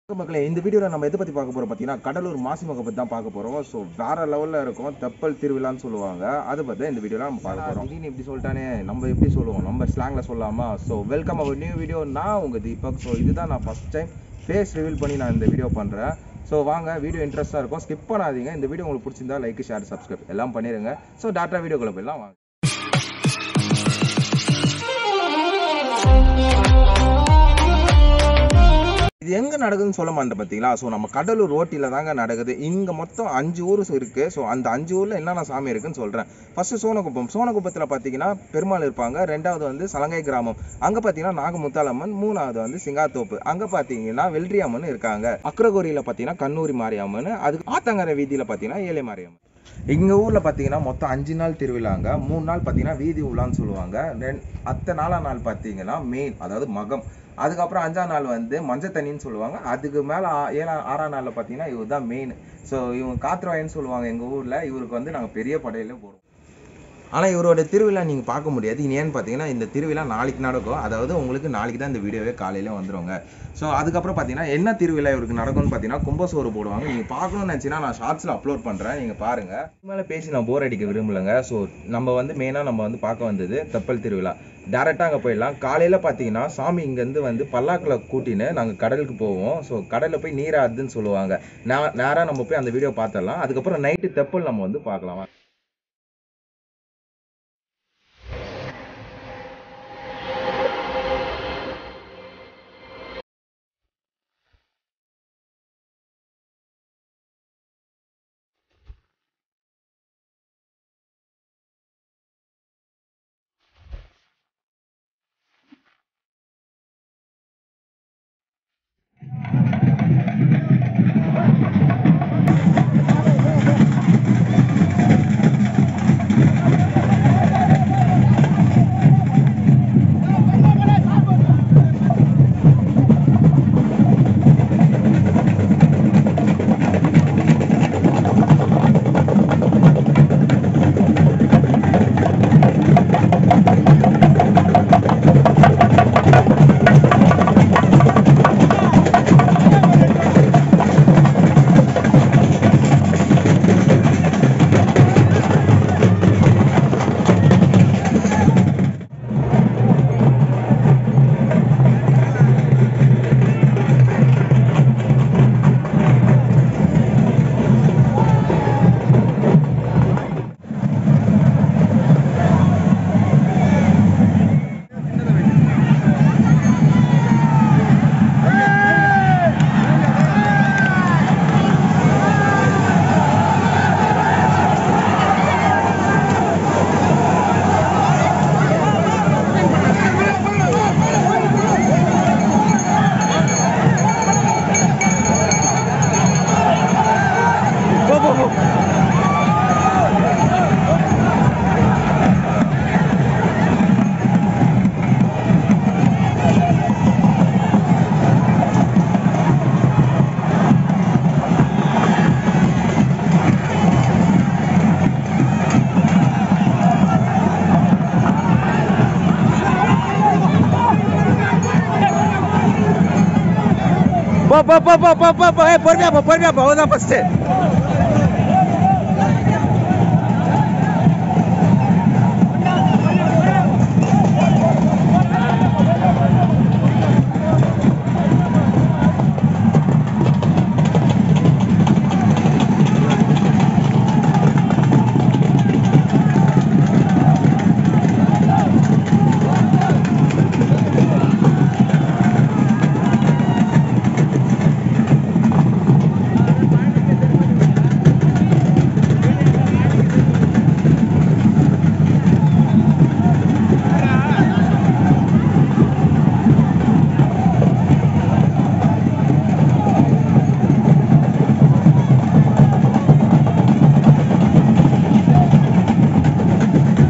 வணக்கம் மக்களே இந்த வீடியோவில் நம்ம எதை பற்றி பார்க்க போகிறோம் பார்த்தீங்கன்னா கடலூர் மாசி மகம் பற்றி தான் பார்க்க போகிறோம் ஸோ வேற லெவலில் இருக்கும் தெப்பல் திருவிழான்னு சொல்லுவாங்க அதை பற்றி இந்த வீடியோவில் நம்ம பார்க்க போகிறோம் திடீர்னு இப்படி சொல்லிட்டானே நம்ம எப்படி சொல்லுவோம் நம்ம ஸ்லாங்கில் சொல்லலாமா so welcome our new video நான் உங்கள் தீபக் ஸோ இதுதான் நான் ஃபஸ்ட் டைம் ஃபேஸ் ரிவீல் பண்ணி நான் இந்த வீடியோ பண்ணுறேன் ஸோ வாங்க வீடியோ இன்ட்ரெஸ்ட்டாக இருக்கும் ஸ்கிப் பண்ணாதீங்க இந்த வீடியோ உங்களுக்கு பிடிச்சிருந்தா லைக் ஷேர் சப்ஸ்கிரைப் எல்லாம் பண்ணிடுங்க ஸோ டாட்டா வீடியோக்குள்ள போயிடலாம் வாங்க இது எங்க நடக்குதுன்னு சொல்ல மாட்டேன் பார்த்தீங்களா ஸோ நம்ம கடலூர் ரோட்டில தாங்க நடக்குது இங்க மொத்தம் அஞ்சு ஊர் இருக்கு ஸோ அந்த அஞ்சு ஊர்ல என்னென்ன சாமி இருக்குன்னு சொல்றேன் ஃபர்ஸ்ட் சோனகுப்பம் சோனகுப்பத்தில் பார்த்தீங்கன்னா பெருமாள் இருப்பாங்க ரெண்டாவது வந்து சலங்கை கிராமம் அங்க பார்த்தீங்கன்னா நாகமுத்தாலம்மன் மூணாவது வந்து சிங்காத்தோப்பு அங்க பார்த்தீங்கன்னா வெல்ரியாம்மன் இருக்காங்க அக்ரகோரியில பார்த்தீங்கன்னா கண்ணூரி மாரியம்மன் அதுக்கு ஆத்தங்கரை வீதியில பார்த்தீங்கன்னா ஏழை மாரியம்மன் எங்க ஊர்ல பாத்தீங்கன்னா மொத்தம் அஞ்சு நாள் திருவிழாங்க மூணு நாள் பாத்தீங்கன்னா வீதி உலான்னு சொல்லுவாங்க ரெண் அத்த நாலாம் நாள் பாத்தீங்கன்னா மெயின் அதாவது மகம் அதுக்கப்புறம் அஞ்சாம் நாள் வந்து மஞ்சள் தண்ணின்னு சொல்லுவாங்க அதுக்கு மேல ஆ- ஏழாம் ஆறாம் நாள்ல பாத்தீங்கன்னா இவர் தான் மெயின் ஸோ இவங்க காத்துருவாயின்னு சொல்லுவாங்க எங்க ஊர்ல இவருக்கு வந்து நாங்க பெரிய படையில போடுவோம் ஆனா இவரோட திருவிழா நீங்க பார்க்க முடியாது இது ஏன்னு பாத்தீங்கன்னா இந்த திருவிழா நாளைக்கு நடக்கும் அதாவது உங்களுக்கு நாளைக்கு தான் இந்த வீடியோவே காலையில வந்துருங்க ஸோ அதுக்கப்புறம் பாத்தீங்கன்னா என்ன திருவிழா இவருக்கு நடக்கும்னு பாத்தீங்கன்னா கும்பசோறு போடுவாங்க நீங்க பார்க்கணும்னு நினைச்சீங்கன்னா நான் ஷார்ட்ஸ்ல அப்லோட் பண்றேன் நீங்க பாருங்க இதுக்கு மேல பேசி நான் போர் அடிக்க விரும்பலங்க ஸோ நம்ம வந்து மெயினா நம்ம வந்து பார்க்க வந்தது தெப்பல் திருவிழா டேரெக்டாக அங்கே போயிடலாம் காலையில் பார்த்தீங்கன்னா சாமி இங்கேருந்து வந்து பல்லாக்கில் கூட்டின்னு நாங்கள் கடலுக்கு போவோம் ஸோ கடலில் போய் நீராடுதுன்னு சொல்லுவாங்க நே- நேரா நம்ம போய் அந்த வீடியோ பார்த்துடலாம் அதுக்கப்புறம் நைட்டு தெப்பல் நம்ம வந்து பார்க்கலாம் வாங்க. போ போ போ போ போ போ போ ஏய் பொறுமையா போ பொறுமையா போ அவதான் ஃபர்ஸ்ட்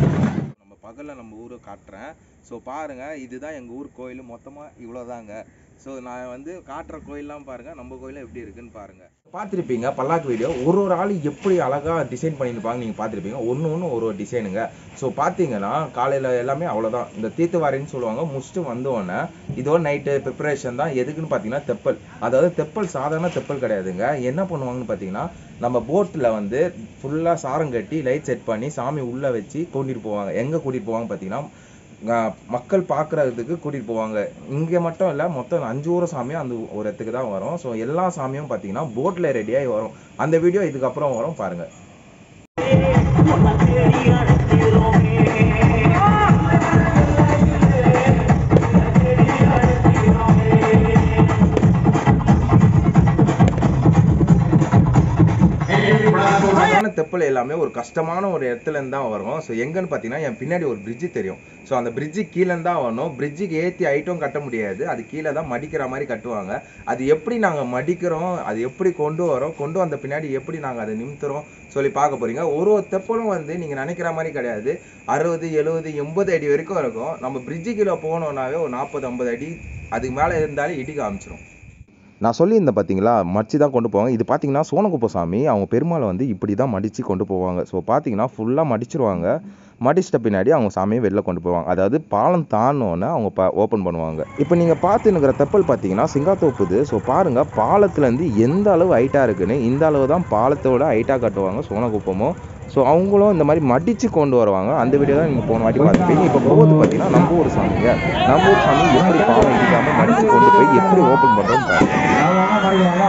நம்ம பகல்ல நம்ம ஊரை காட்டுறேன் ஸோ பாருங்க இதுதான் எங்க ஊர் கோயில் மொத்தமா இவ்வளோதாங்க ஸோ நான் வந்து காட்டுற கோயில்லாம் பாருங்க நம்ம கோயிலும் எப்படி இருக்குன்னு பாருங்க பார்த்துருப்பீங்க பல்லாக்கு வீடியோ ஒரு ஒரு ஆள் எப்படி அழகா டிசைன் பண்ணியிருப்பாங்க நீங்கள் பார்த்துருப்பீங்க ஒன்று ஒன்று ஒரு ஒரு டிசைனுங்க ஸோ பார்த்தீங்கன்னா காலையில் எல்லாமே அவ்வளோதான் இந்த தீர்த்தவாரின்னு சொல்லுவாங்க முடிச்சுட்டு வந்தோடனே இதோட நைட்டு ப்ரிப்பரேஷன் தான் எதுக்குன்னு பார்த்தீங்கன்னா தெப்பல் அதாவது தெப்பல் சாதாரண தெப்பல் கிடையாதுங்க என்ன பண்ணுவாங்கன்னு பார்த்தீங்கன்னா நம்ம போட்டில் வந்து ஃபுல்லாக சாரம் கட்டி லைட் செட் பண்ணி சாமி உள்ளே வச்சு கூட்டிகிட்டு போவாங்க எங்கே கூட்டிகிட்டு போவாங்க பார்த்தீங்கன்னா ஆஹ் மக்கள் பார்க்கறதுக்கு கூட்டிட்டு போவாங்க இங்க மட்டும் இல்ல மொத்தம் அஞ்சு ஊர சாமியும் அந்த ஒரு இடத்துக்கு தான் வரும் ஸோ எல்லா சாமியும் பார்த்தீங்கன்னா போட்ல ரெடியாகி வரும் அந்த வீடியோ இதுக்கப்புறம் வரும் பாருங்க கஷ்டமான தெப்பல் எல்லாமே ஒரு கஷ்டமான ஒரு இடத்துல இருந்து தான் வரும் ஸோ எங்கன்னு பார்த்தீங்கன்னா என் பின்னாடி ஒரு பிரிட்ஜு தெரியும் ஸோ அந்த பிரிட்ஜு கீழே இருந்து தான் வரணும் பிரிட்ஜுக்கு ஏற்றி ஐட்டம் கட்ட முடியாது அது கீழே தான் மடிக்கிற மாதிரி கட்டுவாங்க அது எப்படி நாங்கள் மடிக்கிறோம் அது எப்படி கொண்டு வரோம் கொண்டு வந்த பின்னாடி எப்படி நாங்கள் அதை நிமித்துறோம் சொல்லி பார்க்க போறீங்க ஒரு ஒரு தெப்பலும் வந்து நீங்கள் நினைக்கிற மாதிரி கிடையாது அறுபது எழுபது எண்பது அடி வரைக்கும் இருக்கும் நம்ம பிரிட்ஜு கீழே போனோம்னாவே ஒரு நாற்பது ஐம்பது அடி அதுக்கு மேலே இருந்தாலே இடிக்க ஆரம்பிச்சிரும் நான் சொல்லியிருந்தேன் பார்த்தீங்களா மடிச்சு தான் கொண்டு போவாங்க இது பார்த்தீங்கன்னா சோனகுப்ப சாமி அவங்க பெருமாளை வந்து இப்படி தான் மடித்து கொண்டு போவாங்க ஸோ பார்த்தீங்கன்னா ஃபுல்லாக மடிச்சிருவாங்க மடிச்சிட்ட பின்னாடி அவங்க சாமியை வெளில கொண்டு போவாங்க அதாவது பாலம் தாண்டோன்னே அவங்க ப ஓப்பன் பண்ணுவாங்க இப்போ நீங்கள் பார்த்துன்னுக்கிற தெப்பல் பார்த்தீங்கன்னா சிங்காத்தோப்புது ஸோ பாருங்கள் பாலத்துலேருந்து எந்த அளவு ஹைட்டாக இருக்குன்னு இந்த அளவு தான் பாலத்தோட ஹைட்டாக கட்டுவாங்க சோனகுப்பமும் ஸோ அவங்களும் இந்த மாதிரி மடித்து கொண்டு வருவாங்க அந்த வீடியோ தான் நீங்கள் போன வாட்டி பார்த்துருப்பீங்க இப்போ போகுது பார்த்தீங்கன்னா நம்ம ஊர் சாமிங்க நம்ம ஊர் சாமி எப்படி பாலம் இடிக்காமல் மடித்து கொண்டு போய் எப்படி ஓப்பன் பண்ணுறோன்னு பாருங்க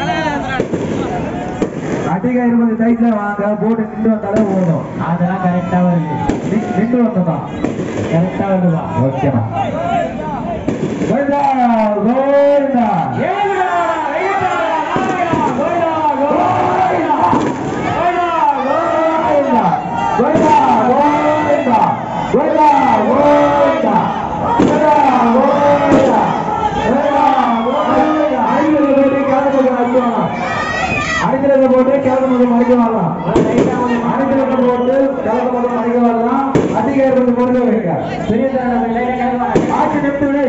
அதிக இருபது சைட்ல வாங்க போட்டு நின்று வந்தாலே போதும் அதெல்லாம் கரெக்டா வருது நி- நின்று வந்ததா கரெக்டா வருதா ஓகேண்ணா கோவிந்தா கோவிந்தா அடிக்கிறத போட்டு கிழக்கு முதல் மறைக்க வரலாம் அடிக்கிறத போட்டு கிழக்கு முதல் மறைக்க வரலாம் அதிக இருபது பொருள் வைக்க பெரிய ஆட்சி நிறுத்து விடு.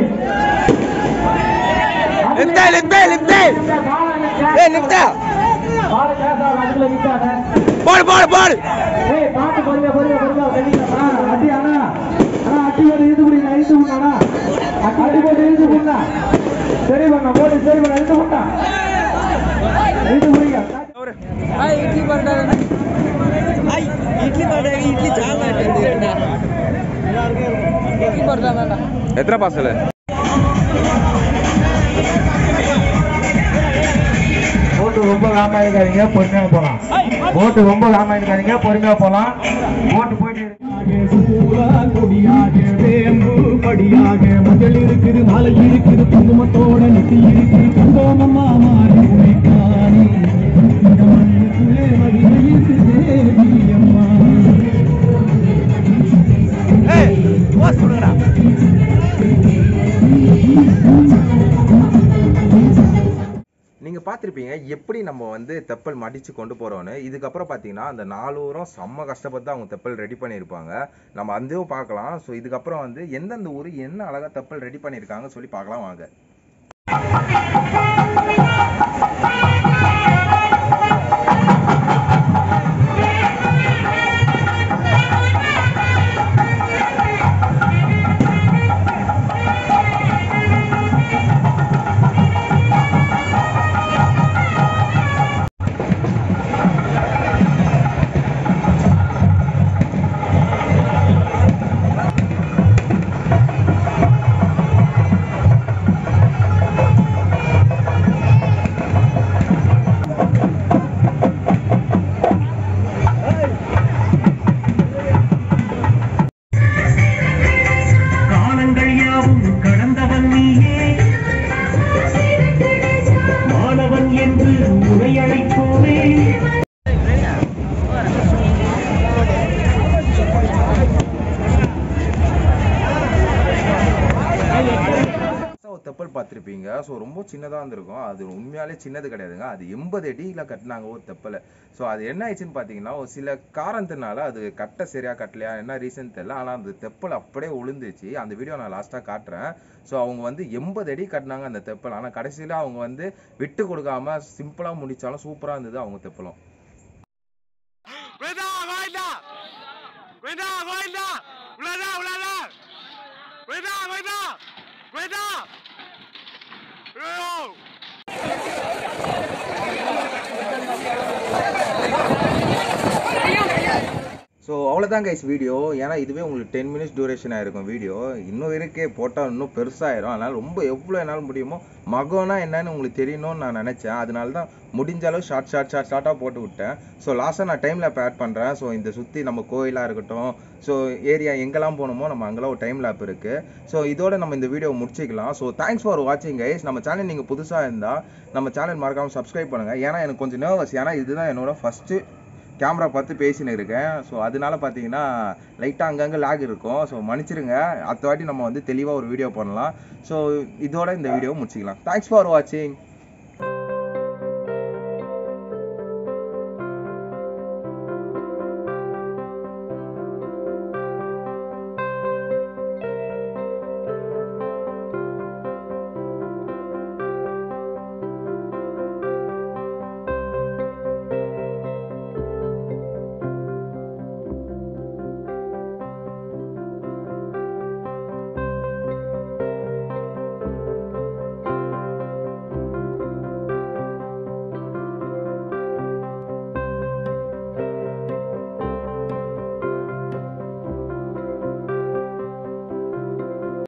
நிறுத்து, நிறுத்து, நிறுத்து. ஏய், நிறுத்து. பாரு கேசா, அதுக்குள்ள நிக்காத. போடு போடு போடு ஏய், பாத்து பொறுமையா, பொறுமையா, பொறுமையா, தள்ளிக்கலாம். அண்ணா, அடி, அண்ணா. அண்ணா, அடி போட்டு இழுத்து பிடிங்க, இழுத்து விடுங்க, அண்ணா. அடி போட்டு இழுத்து விடுங்க. சரி பண்ணா, போட்டு சரி பண்ணா, இழுத்து விடுங்க. இழுத்து பிடிங்க. எத்தனை பார்சல் போட்டு ரொம்ப காமா இருக்காதீங்க பொறுமையா போலாம் போட்டு ரொம்ப காமா இருக்காதீங்க பொறுமையா போலாம் போட்டு போயிட்டு கொடியாக வேம்பு படியாக மஞ்சள் இருக்குது மாலை இருக்குது குங்குமத்தோட நெத்தி இருக்குது கந்தோமம்மா மாறி உனைக்காணி இந்த மண்ணுக்குள்ளே மகிழ இருக்குது தேவியம்மா ஏய் போஸ் கொடுங்கடா நீங்க பார்த்திருப்பீங்க எப்படி நம்ம வந்து தெப்பல் மடிச்சு கொண்டு போறோம்னு இதுக்கப்புறம் பார்த்தீங்கன்னா அந்த நாலு ஊரும் செம்ம கஷ்டப்பட்டு அவங்க தெப்பல் ரெடி பண்ணியிருப்பாங்க நம்ம அதையும் பார்க்கலாம் ஸோ இதுக்கப்புறம் வந்து எந்தெந்த ஊர் என்ன அழகா தெப்பல் ரெடி பண்ணியிருக்காங்க சொல்லி பார்க்கலாம் வாங்க காலங்கள் யாவும் கடந்தவன் நீயே மாணவன் என்று உரை அழைப்போமே ஸோ தெப்பல் பார்த்துருப்பீங்க ஸோ ரொம்ப சின்னதாக இருந்திருக்கும் அது உண்மையாலே சின்னது கிடையாதுங்க அது எண்பது அடியில் கட்டினாங்க ஒரு தெப்பலை ஸோ அது என்ன ஆயிடுச்சுன்னு பார்த்தீங்கன்னா ஒரு சில காரணத்தினால அது கட்ட சரியா கட்டலையா என்ன ரீசன் தெரியல ஆனால் அந்த தெப்பல் அப்படியே உளுந்துச்சு அந்த வீடியோ நான் லாஸ்ட்டாக காட்டுறேன் ஸோ அவங்க வந்து எண்பது அடி கட்டினாங்க அந்த தெப்பல் ஆனால் கடைசியில் அவங்க வந்து விட்டு கொடுக்காம சிம்பிளாக முடிச்சாலும் சூப்பராக இருந்தது அவங்க தெப்பலம் Cuenta, cuenta. Cuenta, cuenta. Ulala, ulala. Cuenta, cuenta. Cuenta. Yo. So அவ்வளோதான் கைஸ் வீடியோ ஏன்னா இதுவே உங்களுக்கு டென் மினிட்ஸ் டியூரேஷன் ஆயிருக்கும் வீடியோ இன்னும் இருக்கே போட்டால் இன்னும் பெருசாயிரும் அதனால் ரொம்ப எவ்வளோ என்னால் முடியுமோ மகம்னா என்னன்னு உங்களுக்கு தெரியணும்னு நான் நினச்சேன் அதனால தான் முடிஞ்ச அளவு ஷார்ட் ஷார்ட் ஷார்ட் ஷார்ட்டாக போட்டு விட்டேன் ஸோ லாஸ்ட்டாக நான் டைமில் இப்போ ஆட் பண்ணுறேன் ஸோ இந்த சுற்றி நம்ம கோயிலாக இருக்கட்டும் ஸோ ஏரியா எங்கெல்லாம் போகணுமோ நம்ம அங்கெல்லாம் ஒரு டைம் லேப் இருக்குது ஸோ இதோட நம்ம இந்த வீடியோ முடிச்சிக்கலாம் ஸோ தேங்க்ஸ் ஃபார் வாட்சிங் கைஸ் நம்ம சேனல் நீங்கள் புதுசாக இருந்தால் நம்ம சேனல் மறக்காமல் சப்ஸ்கிரைப் பண்ணுங்கள் ஏன்னா எனக்கு கொஞ்சம் நர்வஸ் ஏன்னா இதுதான் என்னோட ஃபஸ்ட்டு கேமரா பார்த்து பேசின்னு இருக்கேன் ஸோ அதனால பார்த்தீங்கன்னா லைட்டாக அங்கங்கே லேக் இருக்கும் ஸோ மன்னிச்சிருங்க அடுத்த வாட்டி நம்ம வந்து தெளிவாக ஒரு வீடியோ பண்ணலாம் ஸோ இதோட இந்த வீடியோ முடிச்சிக்கலாம் தேங்க்ஸ் ஃபார் வாட்சிங்